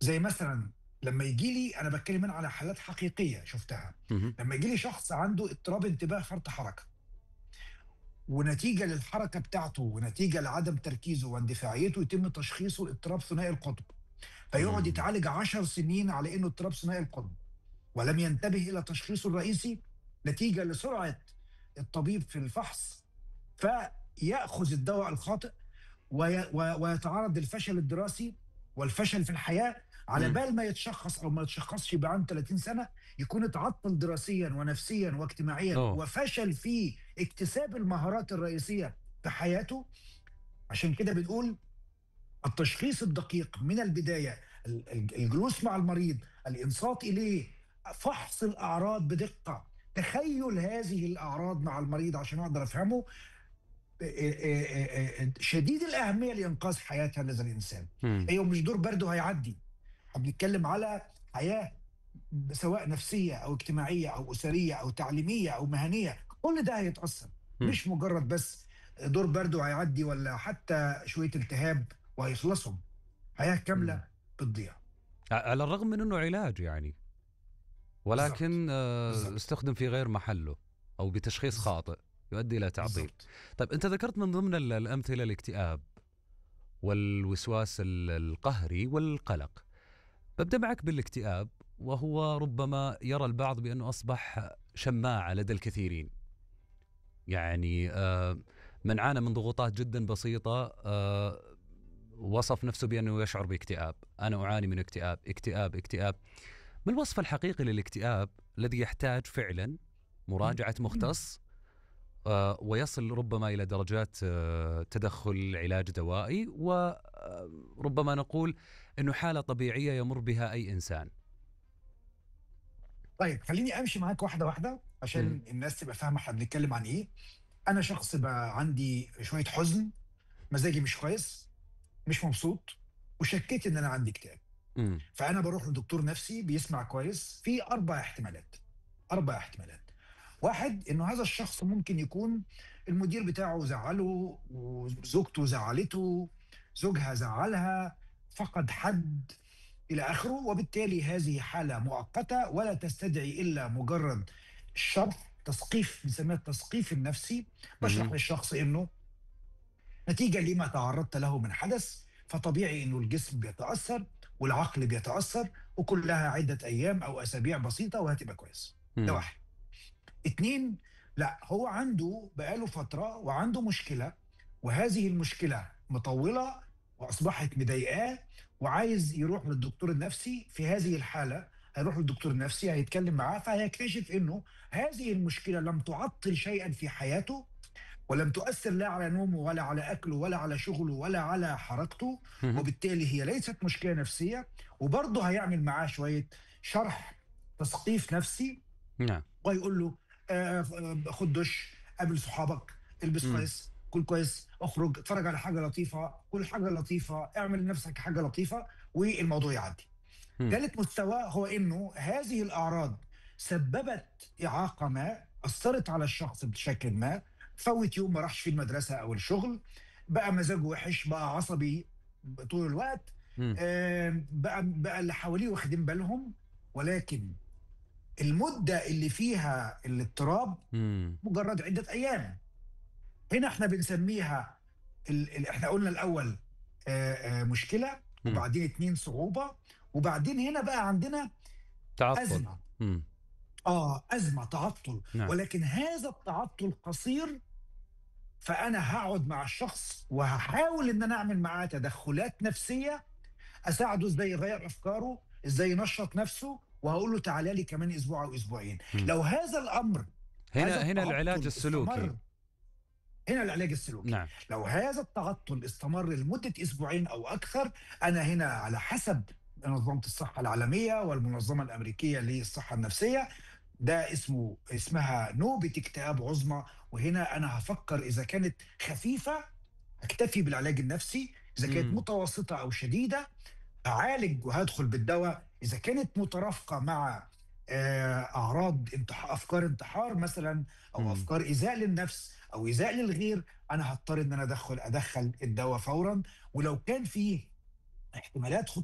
زي مثلا لما يجي لي انا بتكلم هنا على حالات حقيقيه شفتها مهم. لما يجي لي شخص عنده اضطراب انتباه فرط حركه ونتيجه للحركه بتاعته ونتيجه لعدم تركيزه واندفاعيته يتم تشخيصه اضطراب ثنائي القطب فيقعد مم. يتعالج عشر سنين على انه اضطراب ثنائي القطب ولم ينتبه الى تشخيصه الرئيسي نتيجه لسرعه الطبيب في الفحص فياخذ الدواء الخاطئ وي- و- ويتعرض للفشل الدراسي والفشل في الحياه على مم. بال ما يتشخص او ما يتشخصش يبقى عنده 30 سنه يكون اتعطل دراسيا ونفسيا واجتماعيا أوه. وفشل في اكتساب المهارات الرئيسيه في حياته عشان كده بنقول التشخيص الدقيق من البدايه ال- ال- الجلوس مع المريض الانصات اليه فحص الاعراض بدقه تخيل هذه الاعراض مع المريض عشان اقدر افهمه آه، آه، آه، آه، شديد الاهميه لانقاذ حياه هذا الانسان مم. ايوه مش دور برده هيعدي احنا بنتكلم على حياه سواء نفسيه او اجتماعيه او اسريه او تعليميه او مهنيه كل ده هيتاثر مم. مش مجرد بس دور برده هيعدي ولا حتى شويه التهاب وهيخلصهم حياه مم. كامله بتضيع على الرغم من انه علاج يعني ولكن آه، بالضبط. استخدم في غير محله او بتشخيص بالضبط. خاطئ يؤدي الى تعطيل بالضبط طيب انت ذكرت من ضمن ال- الامثله الاكتئاب والوسواس ال- القهري والقلق ببدا معك بالاكتئاب وهو ربما يرى البعض بانه اصبح شماعه لدى الكثيرين يعني آه، من عانى من ضغوطات جدا بسيطه آه، وصف نفسه بانه يشعر باكتئاب انا اعاني من اكتئاب اكتئاب اكتئاب ما الوصف الحقيقي للاكتئاب الذي يحتاج فعلا مراجعه مختص آه، ويصل ربما الى درجات آه، تدخل علاج دوائي وربما نقول انه حاله طبيعيه يمر بها اي انسان. طيب خليني امشي معاك واحده واحده عشان مم. الناس تبقى فاهمه احنا بنتكلم عن ايه انا شخص بقى عندي شويه حزن مزاجي مش كويس مش مبسوط وشكيت ان انا عندي اكتئاب امم فانا بروح لدكتور نفسي بيسمع كويس في اربع احتمالات اربع احتمالات واحد انه هذا الشخص ممكن يكون المدير بتاعه زعله وزوجته زعلته زوجها زعلها فقد حد الى اخره وبالتالي هذه حاله مؤقته ولا تستدعي الا مجرد الشرح تثقيف بنسميها التثقيف النفسي بشرح مهم. للشخص انه نتيجه لما تعرضت له من حدث فطبيعي انه الجسم بيتاثر والعقل بيتاثر وكلها عده ايام او اسابيع بسيطه وهتبقى كويس ده واحد اتنين لا هو عنده بقاله فتره وعنده مشكله وهذه المشكله مطوله واصبحت مضايقاه وعايز يروح للدكتور النفسي في هذه الحاله هيروح للدكتور النفسي هيتكلم معاه فهيكتشف انه هذه المشكله لم تعطل شيئا في حياته ولم تؤثر لا على نومه ولا على اكله ولا على شغله ولا على حركته مهم. وبالتالي هي ليست مشكله نفسيه وبرضه هيعمل معاه شويه شرح تثقيف نفسي نعم ويقول له آه، آه، خد دش قابل صحابك البس مم. كويس كل كويس اخرج اتفرج على حاجه لطيفه كل حاجه لطيفه اعمل لنفسك حاجه لطيفه والموضوع يعدي مم. ثالث مستوى هو انه هذه الاعراض سببت اعاقه ما اثرت على الشخص بشكل ما فوت يوم ما راحش في المدرسه او الشغل بقى مزاجه وحش بقى عصبي طول الوقت مم. آم، بقى بقى اللي حواليه واخدين بالهم ولكن المده اللي فيها الاضطراب مم. مجرد عده ايام هنا احنا بنسميها ال... ال... احنا قلنا الاول آه، آه، مشكله مم. وبعدين اتنين صعوبه وبعدين هنا بقى عندنا تعطل ازمه مم. اه ازمه تعطل نعم. ولكن هذا التعطل قصير فانا هقعد مع الشخص وهحاول ان انا اعمل معاه تدخلات نفسيه اساعده ازاي يغير افكاره ازاي ينشط نفسه وهقول له تعالى لي كمان اسبوع او اسبوعين مم. لو هذا الامر هنا هذا هنا التعطل العلاج السلوكي استمر- هنا العلاج السلوكي نعم لو هذا التعطل استمر لمدة أسبوعين أو أكثر أنا هنا على حسب منظمة الصحة العالمية والمنظمة الأمريكية للصحة النفسية ده اسمه اسمها نوبة اكتئاب عظمى وهنا أنا هفكر إذا كانت خفيفة أكتفي بالعلاج النفسي إذا كانت مم. متوسطة أو شديدة أعالج وهدخل بالدواء إذا كانت مترافقة مع آه، أعراض انتحار أفكار انتحار مثلا أو مم. أفكار إيذاء للنفس او ايذاء للغير انا هضطر ان انا ادخل ادخل الدواء فورا ولو كان في احتمالات